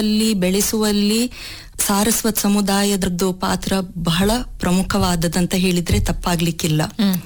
ಅಲ್ಲಿ ಬೆಳೆಸುವಲ್ಲಿ ಸಾರಸ್ವತ್ ಸಮುದಾಯದದ್ದು ಪಾತ್ರ ಬಹಳ ಪ್ರಮುಖವಾದದಂತ ಹೇಳಿದ್ರೆ ತಪ್ಪಾಗ್ಲಿಕ್ಕಿಲ್ಲ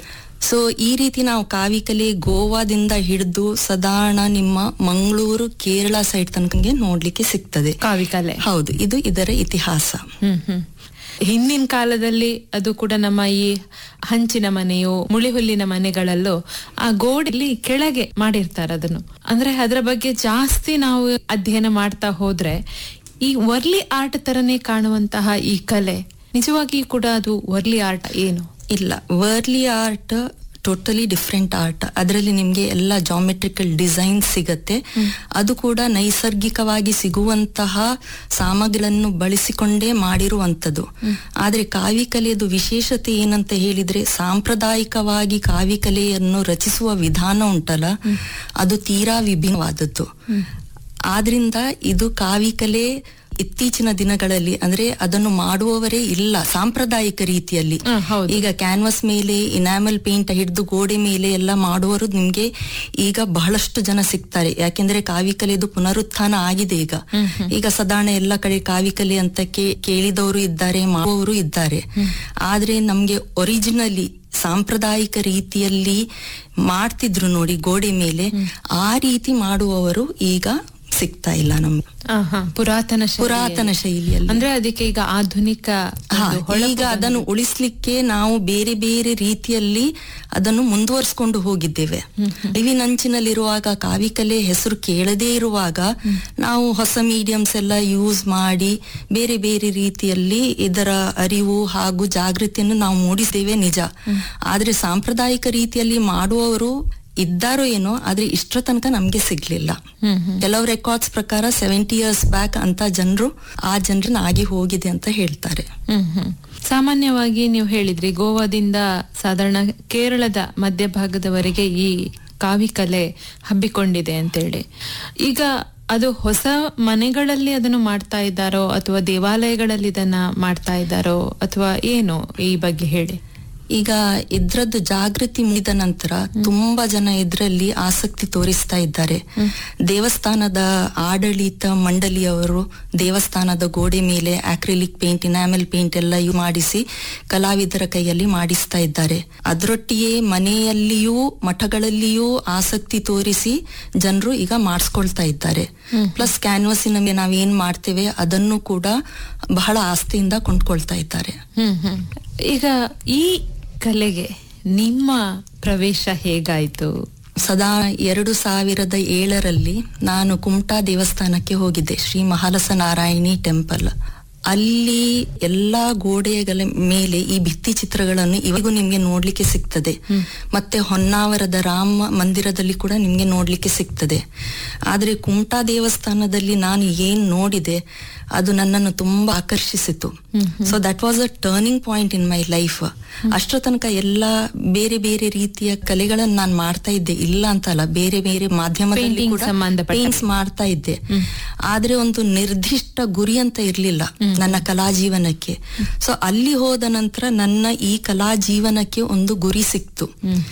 ಸೊ ಈ ರೀತಿ ನಾವು ಕಾವಿಕಲೆ ಗೋವಾದಿಂದ ಹಿಡಿದು ಸಾಧಾರಣ ನಿಮ್ಮ ಮಂಗಳೂರು ಕೇರಳ ಸೈಡ್ ತನಕ ನೋಡ್ಲಿಕ್ಕೆ ಸಿಗ್ತದೆ ಕಾವಿಕಲೆ ಹೌದು ಇದು ಇದರ ಇತಿಹಾಸ ಹ್ಮ್ ಹ್ಮ್ ಹಿಂದಿನ ಕಾಲದಲ್ಲಿ ಅದು ಕೂಡ ನಮ್ಮ ಈ ಹಂಚಿನ ಮನೆಯೋ ಮುಳಿಹುಲ್ಲಿನ ಮನೆಗಳಲ್ಲೂ ಆ ಗೋಡೆಯಲ್ಲಿ ಕೆಳಗೆ ಮಾಡಿರ್ತಾರೆ ಅದನ್ನು ಅಂದ್ರೆ ಅದರ ಬಗ್ಗೆ ಜಾಸ್ತಿ ನಾವು ಅಧ್ಯಯನ ಮಾಡ್ತಾ ಹೋದ್ರೆ ಈ ವರ್ಲಿ ಆರ್ಟ್ ತರನೇ ಕಾಣುವಂತಹ ಈ ಕಲೆ ನಿಜವಾಗಿಯೂ ಕೂಡ ಅದು ವರ್ಲಿ ಆರ್ಟ್ ಏನು ಇಲ್ಲ Warli art totally different art ಅದರಲ್ಲಿ ನಿಮ್ಗೆ ಎಲ್ಲ ಜಾಮೆಟ್ರಿಕಲ್ ಡಿಸೈನ್ ಸಿಗತ್ತೆ ಅದು ಕೂಡ ನೈಸರ್ಗಿಕವಾಗಿ ಸಿಗುವಂತಹ ಸಾಮಗ್ರಿಗಳನ್ನು ಬಳಸಿಕೊಂಡೇ ಮಾಡಿರುವಂತದ್ದು ಆದ್ರೆ ಕಾವಿಕಲೆಯದು ವಿಶೇಷತೆ ಏನಂತ ಹೇಳಿದ್ರೆ ಸಾಂಪ್ರದಾಯಿಕವಾಗಿ ಕಾವಿಕಲೆಯನ್ನು ರಚಿಸುವ ವಿಧಾನ ಉಂಟಲ್ಲ ಅದು ತೀರಾ ವಿಭಿನ್ನವಾದದ್ದು ಆದ್ರಿಂದ ಇದು ಕಾವಿಕಲೆ ಇತ್ತೀಚಿನ ದಿನಗಳಲ್ಲಿ ಅಂದ್ರೆ ಅದನ್ನು ಮಾಡುವವರೇ ಇಲ್ಲ ಸಾಂಪ್ರದಾಯಿಕ ರೀತಿಯಲ್ಲಿ ಹ, ಹೌದು. ಈಗ ಕ್ಯಾನ್ವಾಸ್ ಮೇಲೆ ಇನಾಮಲ್ ಪೇಂಟ್ ಹಿಡಿದು ಗೋಡೆ ಮೇಲೆ ಎಲ್ಲ ಮಾಡುವವರು ನಿಮ್ಗೆ ಈಗ ಬಹಳಷ್ಟು ಜನ ಸಿಗ್ತಾರೆ ಯಾಕೆಂದ್ರೆ ಕಾವಿಕಲೆದು ಪುನರುತ್ಥಾನ ಆಗಿದೆ ಈಗ ಈಗ ಸಾಧಾರಣ ಎಲ್ಲ ಕಡೆ ಕಾವಿಕಲೆ ಅಂತ ಕೇ- ಕೇಳಿದವರು ಇದ್ದಾರೆ ಮಾಡುವವರು ಇದ್ದಾರೆ ಆದ್ರೆ ನಮ್ಗೆ ಒರಿಜಿನಲಿ ಸಾಂಪ್ರದಾಯಿಕ ರೀತಿಯಲ್ಲಿ ಮಾಡ್ತಿದ್ರು ನೋಡಿ ಗೋಡೆ ಮೇಲೆ ಆ ರೀತಿ ಮಾಡುವವರು ಈಗ ಸಿಗ್ತಾ ಇಲ್ಲ ನಮ್ಗೆ ಆಹಾ, ಪುರಾತನ ಶೈಲಿಯಲ್ಲಿ. ಪುರಾತನ ಶೈಲಿಯಲ್ಲಿ ಅಂದ್ರೆ ಅದಕ್ಕೆ ಈಗ ಆಧುನಿಕ ಹಾ, ಒಂದು ಹೊಳಪು ಈಗ ಅದನ್ನು ಉಳಿಸ್ಲಿಕ್ಕೆ ನಾವು ಬೇರೆ ಬೇರೆ ರೀತಿಯಲ್ಲಿ ಅದನ್ನು ಮುಂದುವರಿಸಿಕೊಂಡು ಹೋಗಿದ್ದೇವೆ ಇಳಿನಂಚಿನಲ್ಲಿರುವಾಗ ಕಾವಿಕಲೆ ಹೆಸರು ಕೇಳದೇ ಇರುವಾಗ ನಾವು ಹೊಸ ಮೀಡಿಯಮ್ಸ್ ಎಲ್ಲ ಯೂಸ್ ಮಾಡಿ ಬೇರೆ ಬೇರೆ ರೀತಿಯಲ್ಲಿ ಇದರ ಅರಿವು ಹಾಗೂ ಜಾಗೃತಿಯನ್ನು ನಾವು ಮೂಡಿಸಿದ್ದೇವೆ ನಿಜ ಆದ್ರೆ ಸಾಂಪ್ರದಾಯಿಕ ರೀತಿಯಲ್ಲಿ ಮಾಡುವವರು ಇದ್ದಾರೋ ಏನೋ ಆದ್ರೆ ಇಷ್ಟರ ತನಕ ನಮ್ಗೆ ಸಿಗ್ಲಿಲ್ಲ ಹ್ಮ್ ಹ್ಮ್ ಕೆಲವು ರೆಕಾರ್ಡ್ಸ್ ಪ್ರಕಾರ ಸೆವೆಂಟಿ ಇಯರ್ಸ್ ಬ್ಯಾಕ್ ಅಂತ ಜನರು ಆ ಜನರನ್ನ ಆಗಿ ಹೋಗಿದೆ ಅಂತ ಹೇಳ್ತಾರೆ ಹ್ಮ್ ಹ್ಮ್. ಸಾಮಾನ್ಯವಾಗಿ ನೀವು ಹೇಳಿದ್ರಿ ಗೋವಾದಿಂದ ಸಾಧಾರಣ ಕೇರಳದ ಮಧ್ಯಭಾಗದವರೆಗೆ ಈ ಕಾವಿಕಲೆ ಹಬ್ಬಿಕೊಂಡಿದೆ ಅಂತೇಳಿ ಈಗ ಅದು ಹೊಸ ಮನೆಗಳಲ್ಲಿ ಅದನ್ನು ಮಾಡ್ತಾ ಇದ್ದಾರೋ ಅಥವಾ ದೇವಾಲಯಗಳಲ್ಲಿ ಇದನ್ನ ಮಾಡ್ತಾ ಇದ್ದಾರೋ ಅಥವಾ ಏನು ಈ ಬಗ್ಗೆ ಹೇಳಿ ಈಗ ಇದ್ರದ್ದು ಜಾಗೃತಿ ಮುಗಿದ ನಂತರ ತುಂಬಾ ಜನ ಇದ್ರಲ್ಲಿ ಆಸಕ್ತಿ ತೋರಿಸ್ತಾ ಇದ್ದಾರೆ ದೇವಸ್ಥಾನದ ಆಡಳಿತ ಮಂಡಳಿಯವರು ದೇವಸ್ಥಾನದ ಗೋಡೆ ಮೇಲೆ ಆಕ್ರಿಲಿಕ್ ಪೇಂಟ್ ಇನಾಮೆಲ್ ಪೇಂಟ್ ಎಲ್ಲ ಇವು ಮಾಡಿಸಿ ಕಲಾವಿದರ ಕೈಯಲ್ಲಿ ಮಾಡಿಸ್ತಾ ಇದ್ದಾರೆ ಅದರೊಟ್ಟಿಗೆ ಮನೆಯಲ್ಲಿಯೂ ಮಠಗಳಲ್ಲಿಯೂ ಆಸಕ್ತಿ ತೋರಿಸಿ ಜನರು ಈಗ ಮಾಡಿಸ್ಕೊಳ್ತಾ ಇದ್ದಾರೆ ಪ್ಲಸ್ ಕ್ಯಾನ್ವಸಿನ ಮೇಲೆ ನಾವೇನ್ ಮಾಡ್ತೇವೆ ಅದನ್ನು ಕೂಡ ಬಹಳ ಆಸ್ತಿಯಿಂದ ಕೊಂಡ್ಕೊಳ್ತಾ ಇದ್ದಾರೆ ಹ್ಮ್ ಹ್ಮ್ ಈಗ ಈ ಕಲೆಗೆ ನಿಮ್ಮ ಪ್ರವೇಶ ಹೇಗಾಯ್ತು ಸದಾ ಎರಡು ಸಾವಿರದ ಏಳರಲ್ಲಿ ನಾನು ಕುಮಟಾ ದೇವಸ್ಥಾನಕ್ಕೆ ಹೋಗಿದ್ದೆ ಶ್ರೀ ಮಹಾಲಸ ನಾರಾಯಣಿ ಟೆಂಪಲ್ ಅಲ್ಲಿ ಎಲ್ಲಾ ಗೋಡೆಗಳ ಮೇಲೆ ಈ ಭಿತ್ತಿ ಚಿತ್ರಗಳನ್ನು ಇವಾಗೂ ನಿಮ್ಗೆ ನೋಡ್ಲಿಕ್ಕೆ ಸಿಗ್ತದೆ ಮತ್ತೆ ಹೊನ್ನಾವರದ ರಾಮ ಮಂದಿರದಲ್ಲಿ ಕೂಡ ನಿಮ್ಗೆ ನೋಡ್ಲಿಕ್ಕೆ ಸಿಗ್ತದೆ ಆದ್ರೆ ಕುಮಟಾ ದೇವಸ್ಥಾನದಲ್ಲಿ ನಾನು ಏನ್ ನೋಡಿದೆ ಅದು ನನ್ನನ್ನು ತುಂಬಾ ಆಕರ್ಷಿಸಿತು so that was a turning point in my life ಅಷ್ಟರ ತನಕ ಎಲ್ಲ ಬೇರೆ ಬೇರೆ ರೀತಿಯ ಕಲೆಗಳನ್ನು ನಾನು ಮಾಡ್ತಾ ಇದ್ದೆ ಇಲ್ಲ ಅಂತಲ್ಲ ಬೇರೆ ಬೇರೆ ಮಾಧ್ಯಮದಲ್ಲಿ Painting ಕೂಡ ಸಂಬಂಧಪಟ್ಟ paints ಮಾಡ್ತಾ ಇದ್ದೆ ಆದ್ರೆ ಒಂದು ನಿರ್ದಿಷ್ಟ ಗುರಿ ಅಂತ ಇರ್ಲಿಲ್ಲ ನನ್ನ ಕಲಾ ಜೀವನಕ್ಕೆ ಸೊ ಅಲ್ಲಿ ಹೋದ ನಂತರ ನನ್ನ ಈ ಕಲಾ ಜೀವನಕ್ಕೆ ಒಂದು ಗುರಿ ಸಿಕ್ತು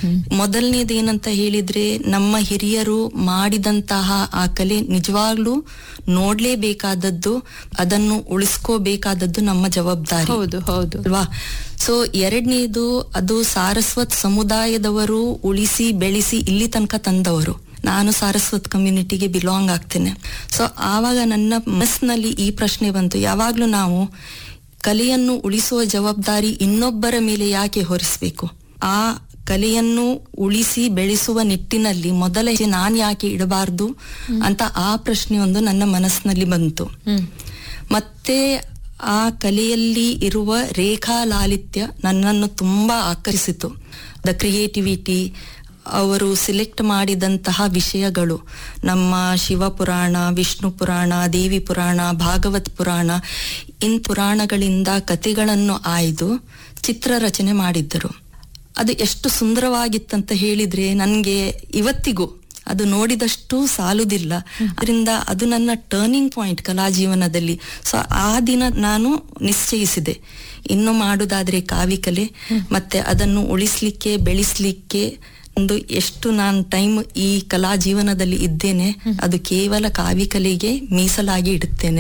ಮೊದಲನೇದೇನಂತ ಹೇಳಿದ್ರೆ ನಮ್ಮ ಹಿರಿಯರು ಮಾಡಿದಂತಹ ಆ ಕಲೆ ನಿಜವಾಗ್ಲೂ ನೋಡ್ಲೇಬೇಕಾದದ್ದು ಅದನ್ನು ಉಳಿಸ್ಕೋಬೇಕಾದದ್ದು ನಮ್ಮ ಜವಾಬ್ದಾರಿ ಹೌದು ಹೌದು ಅಲ್ವಾ ಸೊ ಎರಡನೇದು ಅದು ಸಾರಸ್ವತ್ ಸಮುದಾಯದವರು ಉಳಿಸಿ ಬೆಳೆಸಿ ಇಲ್ಲಿ ತನಕ ತಂದವರು ನಾನು ಸಾರಸ್ವತ್ ಕಮ್ಯುನಿಟಿಗೆ ಬಿಲಾಂಗ್ ಆಗ್ತೇನೆ ಸೊ ಆವಾಗ ನನ್ನ ಮನಸ್ಸಿನಲ್ಲಿ ಈ ಪ್ರಶ್ನೆ ಬಂತು ಯಾವಾಗ್ಲೂ ನಾವು ಕಲೆಯನ್ನು ಉಳಿಸುವ ಜವಾಬ್ದಾರಿ ಇನ್ನೊಬ್ಬರ ಮೇಲೆ ಯಾಕೆ ಹೊರಿಸ್ಬೇಕು ಆ ಕಲೆಯನ್ನು ಉಳಿಸಿ ಬೆಳೆಸುವ ನಿಟ್ಟಿನಲ್ಲಿ ಮೊದಲ ಹೆಜ್ಜೆ ನಾನ್ ಯಾಕೆ ಇಡಬಾರ್ದು ಅಂತ ಆ ಪ್ರಶ್ನೆ ಒಂದು ನನ್ನ ಮನಸ್ಸಿನಲ್ಲಿ ಬಂತು ಹ್ಮ್ ಮತ್ತೆ ಆ ಕಲೆಯಲ್ಲಿ ಇರುವ ರೇಖಾ ಲಾಲಿತ್ಯ ನನ್ನನ್ನು ತುಂಬಾ ಆಕರ್ಷಿಸಿತು ದ ಕ್ರಿಯೇಟಿವಿಟಿ ಅವರು ಸಿಲೆಕ್ಟ್ ಮಾಡಿದಂತಹ ವಿಷಯಗಳು ನಮ್ಮ ಶಿವಪುರಾಣ ವಿಷ್ಣು ಪುರಾಣ ದೇವಿ ಪುರಾಣ ಭಾಗವತ್ ಪುರಾಣ ಇನ್ ಪುರಾಣಗಳಿಂದ ಕಥೆಗಳನ್ನು ಆಯ್ದು ಚಿತ್ರ ರಚನೆ ಮಾಡಿದ್ದರು ಅದು ಎಷ್ಟು ಸುಂದರವಾಗಿತ್ತಂತ ಹೇಳಿದ್ರೆ ನನ್ಗೆ ಇವತ್ತಿಗೂ ಅದು ನೋಡಿದಷ್ಟು ಸಾಲುದಿಲ್ಲ ಅದರಿಂದ ಅದು ನನ್ನ ಟರ್ನಿಂಗ್ ಪಾಯಿಂಟ್ ಕಲಾ ಜೀವನದಲ್ಲಿ ಸೊ ಆ ದಿನ ನಾನು ನಿಶ್ಚಯಿಸಿದೆ ಇನ್ನು ಮಾಡುದಾದ್ರೆ ಕಾವಿಕಲೆ ಮತ್ತೆ ಅದನ್ನು ಉಳಿಸ್ಲಿಕ್ಕೆ ಬೆಳೆಸ್ಲಿಕ್ಕೆ ಒಂದು ಎಷ್ಟು ನಾನು ಟೈಮ್ ಈ ಕಲಾ ಜೀವನದಲ್ಲಿ ಇದ್ದೇನೆ ಅದು ಕೇವಲ ಕಾವಿಕಲೆಗೆ ಮೀಸಲಾಗಿ ಇಡುತ್ತೇನೆ